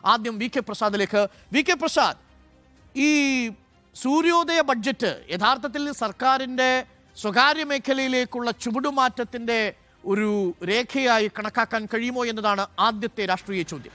ആദ്യം V K പ്രസാദിലേക്ക് V K Prasad ഈ സൂര്യോദയ ബഡ്ജറ്റ് യഥാർത്ഥത്തിൽ സർക്കാരിൻ്റെ സ്വകാര്യ മേഖലയിലേക്കുള്ള ചുവടുമാറ്റത്തിൻ്റെ ഒരു രേഖയായി കണക്കാക്കാൻ കഴിയുമോ എന്നതാണ് ആദ്യത്തെ രാഷ്ട്രീയ ചോദ്യം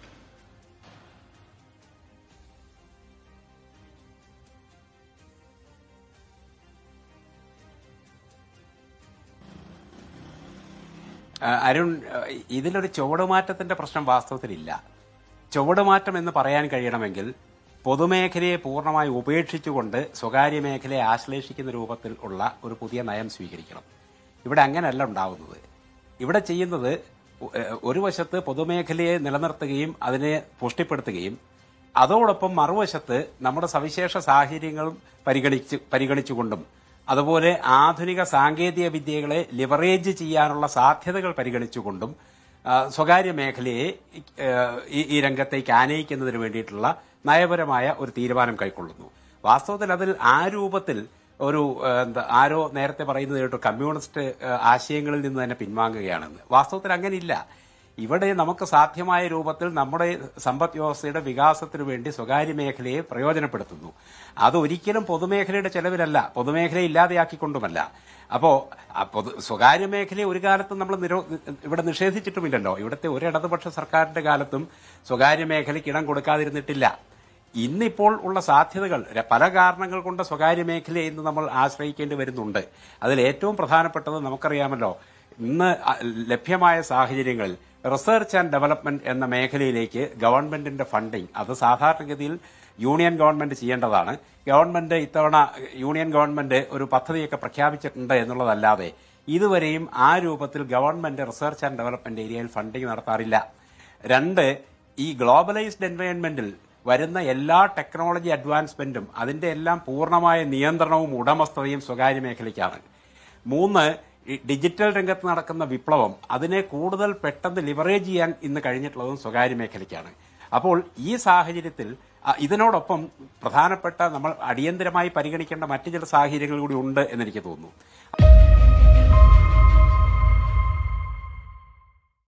ആ, അരുൺ ആ, ഇതിലൊരു ചുവടുമാറ്റത്തിന്റെ പ്രശ്നം വാസ്തവത്തിലില്ല ചുവടുമാറ്റം എന്ന് പറയാൻ കഴിയണമെങ്കിൽ പൊതുമേഖലയെ പൂർണ്ണമായി ഉപേക്ഷിച്ചുകൊണ്ട് സ്വകാര്യ മേഖലയെ ആശ്ലേഷിക്കുന്ന രൂപത്തിൽ ഉള്ള ഒരു പുതിയ നയം സ്വീകരിക്കണം ഇവിടെ അങ്ങനെയല്ല ഉണ്ടാവുന്നത് ഇവിടെ ചെയ്യുന്നത് ഒ- ഏ, ഒരു വശത്ത് പൊതുമേഖലയെ നിലനിർത്തുകയും അതിനെ പുഷ്ടിപ്പെടുത്തുകയും അതോടൊപ്പം മറുവശത്ത് നമ്മുടെ സവിശേഷ സാഹചര്യങ്ങളും പരിഗണിച്ച് പരിഗണിച്ചുകൊണ്ടും അതുപോലെ ആധുനിക സാങ്കേതിക വിദ്യകളെ ലിവറേജ് ചെയ്യാനുള്ള സാധ്യതകൾ പരിഗണിച്ചുകൊണ്ടും ആ, സ്വകാര്യ മേഖലയെ ആ, ഈ ഈ രംഗത്തേക്ക് ആനയിക്കുന്നതിന് വേണ്ടിയിട്ടുള്ള നയപരമായ ഒരു തീരുമാനം കൈക്കൊള്ളുന്നു വാസ്തവത്തിൽ അതിൽ ആ രൂപത്തിൽ ഒരു ആ, എന്താ ആരോ നേരത്തെ പറയുന്നത് കേട്ടു കമ്മ്യൂണിസ്റ്റ് ആ, ആശയങ്ങളിൽ നിന്ന് തന്നെ പിൻവാങ്ങുകയാണെന്ന് വാസ്തവത്തിൽ അങ്ങനെയില്ല ഇവിടെ നമുക്ക് സാധ്യമായ രൂപത്തിൽ നമ്മുടെ സമ്പദ് വ്യവസ്ഥയുടെ വികാസത്തിനു വേണ്ടി സ്വകാര്യ മേഖലയെ പ്രയോജനപ്പെടുത്തുന്നു അത് ഒരിക്കലും പൊതുമേഖലയുടെ ചെലവിലല്ല പൊതുമേഖലയെ ഇല്ലാതെയാക്കിക്കൊണ്ടുമല്ല അപ്പോ ആ പൊതു സ്വകാര്യ മേഖലയെ ഒരു കാലത്തും നമ്മൾ നിരോ ഇവിടെ നിഷേധിച്ചിട്ടുമില്ലല്ലോ ഇവിടുത്തെ ഒരു ഇടതുപക്ഷ സർക്കാരിന്റെ കാലത്തും സ്വകാര്യ മേഖലയ്ക്ക് ഇടം കൊടുക്കാതിരുന്നിട്ടില്ല ഇന്നിപ്പോൾ ഉള്ള സാധ്യതകൾ ര- പല കാരണങ്ങൾ കൊണ്ട് സ്വകാര്യ മേഖലയെ ഇന്ന് നമ്മൾ ആശ്രയിക്കേണ്ടി വരുന്നുണ്ട് അതിൽ ഏറ്റവും പ്രധാനപ്പെട്ടത് നമുക്കറിയാമല്ലോ ഇന്ന് അ- ലഭ്യമായ സാഹചര്യങ്ങളിൽ റിസർച്ച് ആൻഡ് ഡെവലപ്മെന്റ് എന്ന മേഖലയിലേക്ക് ഗവൺമെന്റിന്റെ ഫണ്ടിങ് അത് സാധാരണഗതിയിൽ യൂണിയൻ ഗവൺമെന്റ് ചെയ്യേണ്ടതാണ് ഗവൺമെന്റ് ഇത്തവണ യൂണിയൻ ഗവൺമെന്റ് ഒരു പദ്ധതിയൊക്കെ പ്രഖ്യാപിച്ചിട്ടുണ്ട് എന്നുള്ളതല്ലാതെ ഇതുവരെയും ആ രൂപത്തിൽ ഗവൺമെന്റ് റിസർച്ച് ആൻഡ് ഡെവലപ്മെന്റ് ഏരിയയിൽ ഫണ്ടിങ് നടത്താറില്ല രണ്ട് ഈ ഗ്ലോബലൈസ്ഡ് എൻവയോൺമെന്റിൽ വരുന്ന എല്ലാ ടെക്നോളജി അഡ്വാൻസ്മെന്റും അതിന്റെ എല്ലാം പൂർണ്ണമായ നിയന്ത്രണവും ഉടമസ്ഥതയും സ്വകാര്യ മേഖലയ്ക്കാണ് മൂന്ന് ഈ ഡിജിറ്റൽ രംഗത്ത് നടക്കുന്ന വിപ്ലവം അതിനെ കൂടുതൽ പെട്ടെന്ന് ലിവറേജ് ചെയ്യാൻ ഇന്ന് കഴിഞ്ഞിട്ടുള്ളതും സ്വകാര്യ മേഖലയ്ക്കാണ് അപ്പോൾ ഈ സാഹചര്യത്തിൽ അ, ഇതിനോടൊപ്പം പ്രധാനപ്പെട്ട നമ്മൾ അടിയന്തരമായി പരിഗണിക്കേണ്ട മറ്റു ചില സാഹചര്യങ്ങൾ കൂടി ഉണ്ട് എന്നെനിക്ക് തോന്നുന്നു